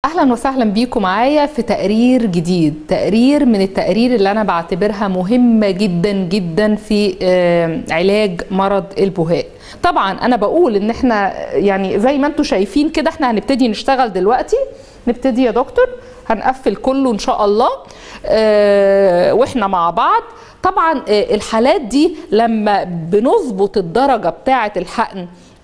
اهلا وسهلا بيكم معايا في تقرير جديد تقرير من التقارير اللي انا بعتبرها مهمه جدا جدا في آه، علاج مرض البهاء طبعا انا بقول ان احنا يعني زي ما انتم شايفين كده احنا هنبتدي نشتغل دلوقتي نبتدي يا دكتور هنقفل كله ان شاء الله آه، واحنا مع بعض طبعا آه، الحالات دي لما بنظبط الدرجه بتاعه الحقن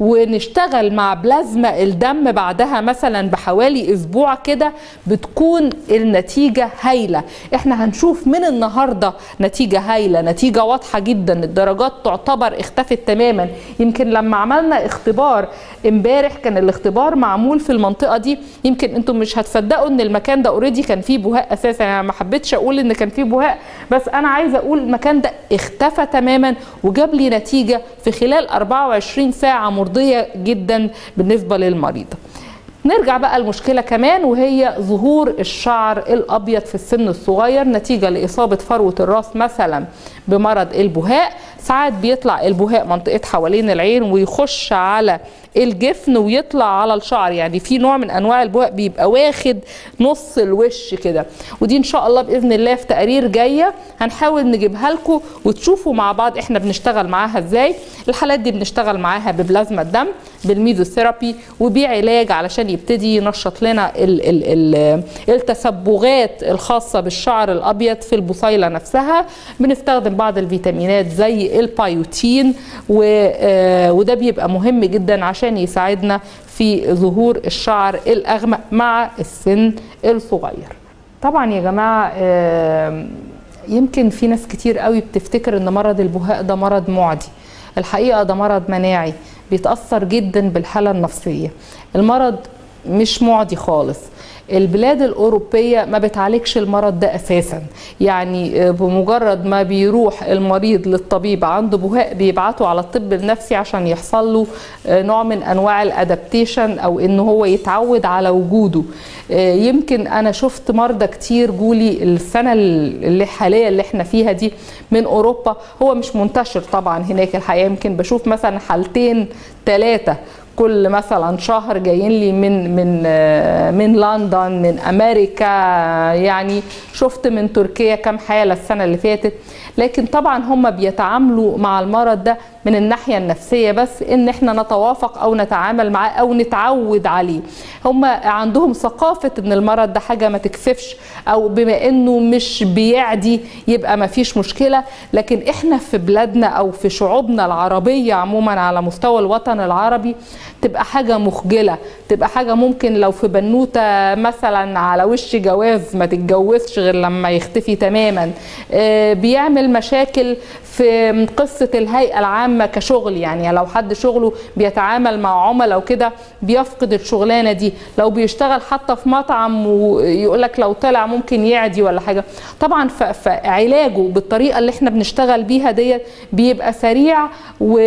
ونشتغل مع بلازما الدم بعدها مثلا بحوالي اسبوع كده بتكون النتيجه هايله احنا هنشوف من النهارده نتيجه هايله نتيجه واضحه جدا الدرجات تعتبر اختفت تماما يمكن لما عملنا اختبار امبارح كان الاختبار معمول في المنطقه دي يمكن انتم مش هتصدقوا ان المكان ده اوريدي كان فيه بهاء اساسا يعني ما حبيتش اقول ان كان فيه بهاء بس انا عايزه اقول المكان ده اختفى تماما وجاب لي نتيجه في خلال 24 ساعه مرضيه جدا بالنسبه للمريضه نرجع بقى المشكله كمان وهي ظهور الشعر الابيض في السن الصغير نتيجه لاصابه فروه الراس مثلا بمرض البهاء ساعات بيطلع البهاء منطقه حوالين العين ويخش على الجفن ويطلع على الشعر يعني في نوع من انواع البهاء بيبقى واخد نص الوش كده ودي ان شاء الله باذن الله في تقارير جايه هنحاول نجيبها لكم وتشوفوا مع بعض احنا بنشتغل معاها ازاي الحالات دي بنشتغل معاها ببلازما الدم بالميزوثيرابي وبعلاج علشان يبتدي ينشط لنا ال ال ال التسبغات الخاصه بالشعر الابيض في البصيله نفسها بنستخدم بعض الفيتامينات زي البايوتين و- آه، وده بيبقى مهم جدا عشان يساعدنا في ظهور الشعر الاغمق مع السن الصغير طبعا يا جماعه آه، يمكن في ناس كتير قوي بتفتكر ان مرض البهاء ده مرض معدي الحقيقه ده مرض مناعي بيتاثر جدا بالحاله النفسيه المرض مش معدي خالص البلاد الأوروبية ما بتعالجش المرض ده أساسا يعني آه، بمجرد ما بيروح المريض للطبيب عنده بهاء بيبعته على الطب النفسي عشان يحصل له آه، نوع من أنواع الأدابتيشن أو إن هو يتعود على وجوده آه، يمكن أنا شفت مرضى كتير جولي السنة اللي حاليا اللي احنا فيها دي من أوروبا هو مش منتشر طبعا هناك الحقيقة يمكن بشوف مثلا حالتين ثلاثة كل مثلا شهر جايين لي من من آه، من لندن من امريكا يعني شفت من تركيا كام حاله السنه اللي فاتت لكن طبعا هم بيتعاملوا مع المرض ده من الناحيه النفسيه بس ان احنا نتوافق او نتعامل معاه او نتعود عليه هم عندهم ثقافه ان المرض ده حاجه ما تكسفش او بما انه مش بيعدي يبقى ما فيش مشكله لكن احنا في بلادنا او في شعوبنا العربيه عموما على مستوى الوطن العربي تبقى حاجه مخجله تبقى حاجه ممكن لو في بنوته مثلا على وش جواز ما تتجوزش غير لما يختفي تماما آه، بيعمل مشاكل في قصه الهيئه العامه كشغل يعني لو حد شغله بيتعامل مع عملاء وكده بيفقد الشغلانه دي لو بيشتغل حتى في مطعم ويقول لك لو طلع ممكن يعدي ولا حاجه طبعا ف- فعلاجه بالطريقه اللي احنا بنشتغل بيها ديت بيبقى سريع و...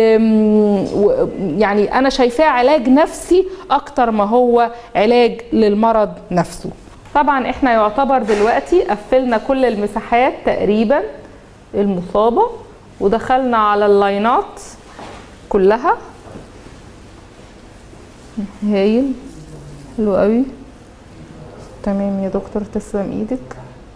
و... يعني انا شايفاه علاج نفسي اكتر ما هو علاج للمرض نفسه طبعا احنا يعتبر دلوقتي قفلنا كل المساحات تقريبا المصابه ودخلنا على اللاينات كلها هايل حلو قوي تمام يا دكتور تسلم ايدك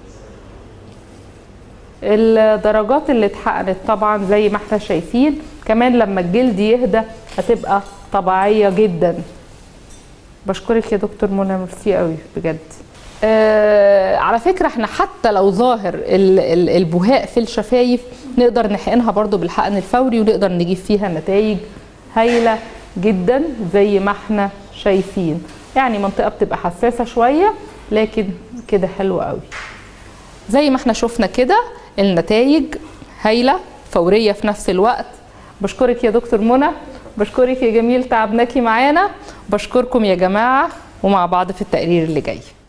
الدرجات اللي اتحقنت طبعا زي ما احنا شايفين كمان لما الجلد يهدى هتبقى طبيعيه جدا بشكرك يا دكتور منى ميرسي قوي بجد آه على فكره احنا حتى لو ظاهر ال- ال- البهاء في الشفايف نقدر نحقنها برضو بالحقن الفوري ونقدر نجيب فيها نتائج هايله جدا زي ما احنا شايفين يعني منطقه بتبقى حساسه شويه لكن كده حلو قوي زي ما احنا شفنا كده النتائج هايله فوريه في نفس الوقت بشكرك يا دكتور منى بشكرك يا جميل تعبناكي معانا بشكركم يا جماعه ومع بعض في التقرير اللي جاي